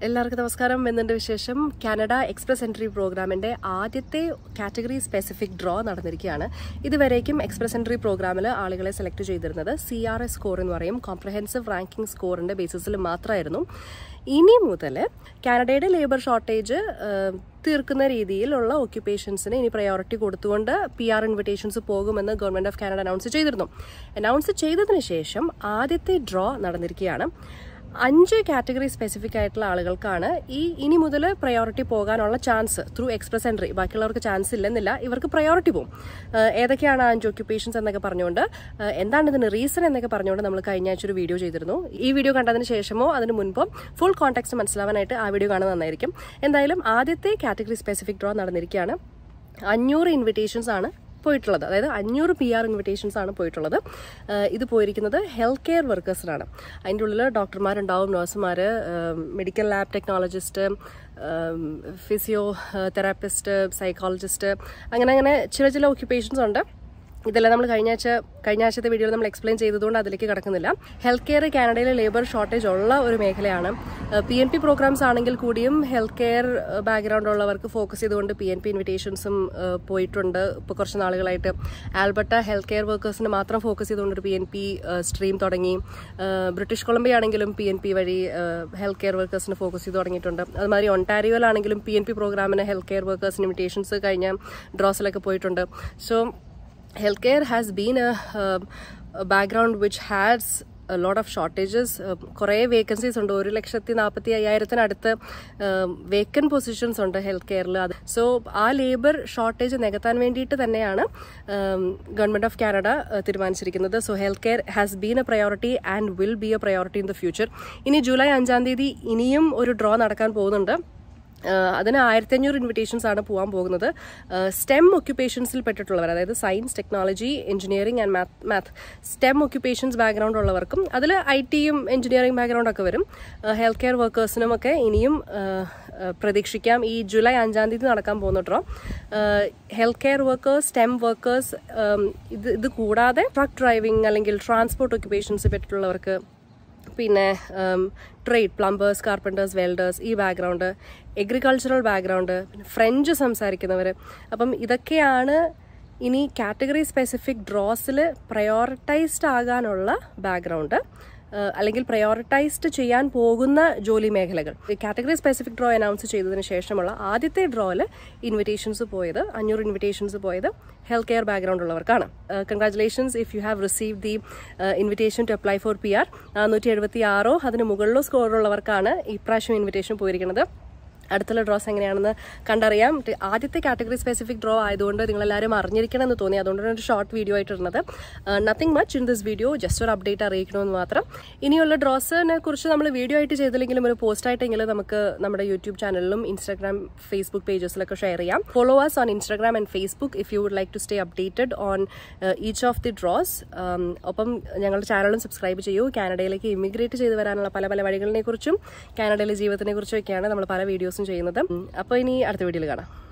എല്ലാവർക്കും നമസ്കാരം എന്നുണ്ട് വിശേഷം കാനഡ എക്സ്പ്രസ് എൻട്രി പ്രോഗ്രാമിന്റെ ആദ്യത്തെ കാറ്റഗറി സ്പെസിഫിക് ഡ്രോ നടന്നിരിക്കുകയാണ് ഇതുവരേക്കും എക്സ്പ്രസ് എൻട്രി പ്രോഗ്രാമിൽ ആളുകളെ സെലക്ട് ചെയ്തിരുന്നത് സി ആർ എസ് സ്കോർ എന്ന് പറയും കോംപ്രഹെൻസീവ് റാങ്കിംഗ് സ്കോറിന്റെ ബേസിസിൽ മാത്രമായിരുന്നു ഇനി മുതൽ കാനഡയുടെ ലേബർ ഷോർട്ടേജ് തീർക്കുന്ന രീതിയിലുള്ള ഓക്യുപ്പേഷൻസിന് ഇനി പ്രയോറിറ്റി കൊടുത്തുകൊണ്ട് പി ആർ ഇൻവിറ്റേഷൻസ് പോകുമെന്ന് ഗവൺമെന്റ് ഓഫ് കാനഡ അനൗൺസ് ചെയ്തിരുന്നു അനൗൺസ് ചെയ്തതിനു ശേഷം ആദ്യത്തെ ഡ്രോ നടന്നിരിക്കുകയാണ് അഞ്ച് കാറ്റഗറി സ്പെസിഫിക് ആയിട്ടുള്ള ആളുകൾക്കാണ് ഈ ഇനി മുതൽ പ്രയോറിറ്റി പോകാനുള്ള ചാൻസ് ത്രൂ എക്സ്പ്രസ് എൻട്രി ബാക്കിയുള്ളവർക്ക് ചാൻസ് ഇല്ലെന്നില്ല ഇവർക്ക് പ്രയോറിറ്റി പോകും ഏഹ് ഏതൊക്കെയാണ് ആ അഞ്ച് ഓക്യുപ്പേഷൻസ് എന്നൊക്കെ പറഞ്ഞുകൊണ്ട് ഏഹ് എന്താണ് ഇതിന് റീസൺ എന്നൊക്കെ പറഞ്ഞുകൊണ്ട് നമ്മൾ കഴിഞ്ഞ ആഴ്ച ഒരു വീഡിയോ ചെയ്തിരുന്നു ഈ വീഡിയോ കണ്ടതിന് ശേഷമോ അതിന് മുൻപോ ഫുൾ കോൺടാക്ട് മനസ്സിലാവാനായിട്ട് ആ വീഡിയോ കാണുന്നത് നന്നായിരിക്കും എന്തായാലും ആദ്യത്തെ കാറ്റഗറി സ്പെസിഫിക് ഡ്രോ നടന്നിരിക്കുകയാണ് അഞ്ഞൂറ് ഇൻവിറ്റേഷൻസ് ആണ് പോയിട്ടുള്ളത് അതായത് അഞ്ഞൂറ് പി ആർ ഇൻവിറ്റേഷൻസ് ആണ് പോയിട്ടുള്ളത് ഏഹ് ഇത് പോയിരിക്കുന്നത് ഹെൽത്ത് കെയർ വർക്കേഴ്സിനാണ് അതിൻ്റെ ഉള്ളിൽ ഡോക്ടർമാരുണ്ടാവും നഴ്സുമാർ medical lab technologist physio therapist psychologist അങ്ങനെ അങ്ങനെ ചില ചില ഓക്യുപ്പേഷൻസ് ഉണ്ട് ഇതെല്ലാം നമ്മൾ കഴിഞ്ഞ ആഴ്ച കഴിഞ്ഞ ആഴ്ചത്തെ വീഡിയോയിൽ നമ്മൾ എക്സ്പ്ലെയിൻ ചെയ്തതുകൊണ്ട് അതിലേക്ക് കടക്കുന്നില്ല ഹെൽത്ത് കെയർ കാനഡയിലെ ലേബർ ഷോർട്ടേജ് ഉള്ള ഒരു മേഖലയാണ് പി എൻ പി പ്രോഗ്രാംസ് ആണെങ്കിൽ കൂടിയും ഹെൽത്ത് കെയർ ബാക്ക്ഗ്രൗണ്ട് ഉള്ളവർക്ക് ഫോക്കസ് ചെയ്തുകൊണ്ട് പി എൻ പി ഇൻവിറ്റേഷൻസും പോയിട്ടുണ്ട് ഇപ്പോൾ കുറച്ച് നാളുകളായിട്ട് ആൽബർട്ട ഹെൽത്ത് കെയർ വർക്കേഴ്സിന് മാത്രം ഫോക്കസ് ചെയ്തുകൊണ്ട് ഒരു പി എൻ പി സ്ട്രീം തുടങ്ങി ബ്രിട്ടീഷ് കൊളംബിയ ആണെങ്കിലും പി എൻ പി വഴി ഹെൽത്ത് കെയർ വർക്കേഴ്സിന് ഫോക്കസ് ചെയ്ത് തുടങ്ങിയിട്ടുണ്ട് അതുമാതിരി ഒണ്ടാരിയോയിലാണെങ്കിലും പി എൻ പി പ്രോഗ്രാമിന് ഹെൽത്ത് കെയർ വർക്കേഴ്സിന് ഇൻവിറ്റേഷൻസ് കഴിഞ്ഞ ഡ്രോസിലൊക്കെ പോയിട്ടുണ്ട് so healthcare has been a, uh, a background which has a lot of shortages കുറേ വേക്കൻസീസ് ഉണ്ട് ഒരു ലക്ഷത്തി നാൽപ്പത്തി അയ്യായിരത്തിനടുത്ത് വേക്കൻ പൊസിഷൻസ് ഉണ്ട് ഹെൽത്ത് കെയറിൽ അത് സോ ആ ലേബർ ഷോർട്ടേജ് നികത്താൻ വേണ്ടിയിട്ട് തന്നെയാണ് ഗവൺമെന്റ് ഓഫ് കാനഡ തീരുമാനിച്ചിരിക്കുന്നത് so health care has been a priority and will be a priority in the future ഇനി ജൂലൈ അഞ്ചാം തീയതി ഇനിയും ഒരു ഡ്രോ നടക്കാൻ പോകുന്നുണ്ട് അതിന് ആയിരത്തി അഞ്ഞൂറ് ഇൻവിറ്റേഷൻസ് ആണ് പോകാൻ പോകുന്നത് സ്റ്റെം ഒക്യുപ്പേഷൻസിൽ പെട്ടിട്ടുള്ളവർ അതായത് science technology engineering and math math STEM occupations background ഉള്ളവർക്കും അതിൽ ഐ ടിയും എഞ്ചിനീയറിംഗ് ബാക്ക്ഗ്രൗണ്ട് ഒക്കെ വരും ഹെൽത്ത് കെയർ വർക്കേഴ്സിനും ഒക്കെ ഇനിയും പ്രതീക്ഷിക്കാം ഈ ജൂലൈ അഞ്ചാം തീയതി നടക്കാൻ പോകുന്ന draw health care workers STEM workers ഇത് ഇത് കൂടാതെ ട്രക്ക് ഡ്രൈവിംഗ് അല്ലെങ്കിൽ ട്രാൻസ്പോർട്ട് ഒക്യുപ്പേഷൻസ് പെട്ടിട്ടുള്ളവർക്ക് പിന്നെ ട്രേഡ് പ്ലംബേഴ്സ് കാർപ്പൻറ്റേഴ്സ് വെൽഡേഴ്സ് ഈ ബാക്ക്ഗ്രൗണ്ട് എഗ്രികൾച്ചറൽ ബാക്ക്ഗ്രൗണ്ട് പിന്നെ ഫ്രഞ്ച് സംസാരിക്കുന്നവർ അപ്പം ഇതൊക്കെയാണ് ഇനി കാറ്റഗറി സ്പെസിഫിക് ഡ്രോസിൽ പ്രയോറിറ്റൈസ്ഡ് ആകാനുള്ള ബാക്ക്ഗ്രൗണ്ട് അല്ലെങ്കിൽ പ്രയോറിറ്റൈസ്ഡ് ചെയ്യാൻ പോകുന്ന ജോലി മേഖലകൾ കാറ്റഗറി സ്പെസിഫിക് ഡ്രോ അനൗൺസ് ചെയ്തതിന് ശേഷമുള്ള ആദ്യത്തെ ഡ്രോയിൽ ഇൻവിറ്റേഷൻസ് പോയത് അഞ്ഞൂറ് ഇൻവിറ്റേഷൻസ് പോയത് ഹെൽത്ത് കെയർ ബാക്ക്ഗ്രൗണ്ട് ഉള്ളവർക്കാണ് congratulations if you have receive the invitation to apply for P R നാനൂറ്റി എഴുപത്തി ആറോ അതിന് മുകളിലോ സ്കോറുള്ളവർക്കാണ് ഇപ്രാവശ്യം ഇൻവിറ്റേഷൻ പോയിരിക്കുന്നത് അടുത്തുള്ള ഡ്രോസ് എങ്ങനെയാണെന്ന് കണ്ടറിയാം ആദ്യത്തെ കാറ്റഗറി സ്പെസിഫിക് ഡ്രോ ആയതുകൊണ്ട് നിങ്ങളെല്ലാവരും അറിഞ്ഞിരിക്കണം എന്ന് തോന്നി അതുകൊണ്ടാണ് ഒരു ഷോർട്ട് വീഡിയോ ആയിട്ടിരുന്നത് nothing much in this video just ഒരു അപ്ഡേറ്റ് അറിയിക്കണമെന്ന് മാത്രം ഇനിയുള്ള ഡ്രോസിനെ കുറിച്ച് നമ്മൾ വീഡിയോ ആയിട്ട് ചെയ്തില്ലെങ്കിലും ഒരു പോസ്റ്റ് ആയിട്ടെങ്കിലും നമുക്ക് നമ്മുടെ യൂട്യൂബ് ചാനലിലും ഇൻസ്റ്റാഗ്രാം ഫേസ്ബുക്ക് പേജസിലൊക്കെ ഷെയർ ചെയ്യാം follow us on Instagram and Facebook if you would like to stay updated on each of the draws ഒപ്പം ഞങ്ങളുടെ ചാനലും സബ്സ്ക്രൈബ് ചെയ്യൂ കാനഡയിലേക്ക് ഇമിഗ്രേറ്റ് ചെയ്ത് വരാനുള്ള പല പല വഴികളെ കുറിച്ചും കാനഡയിലെ ജീവിതത്തിനെ കുറിച്ചും ഒക്കെയാണ് നമ്മൾ പല വീഡിയോസും ചെയ്യുന്നത് അപ്പോൾ ഇനി അടുത്ത വീഡിയോയിൽ കാണാം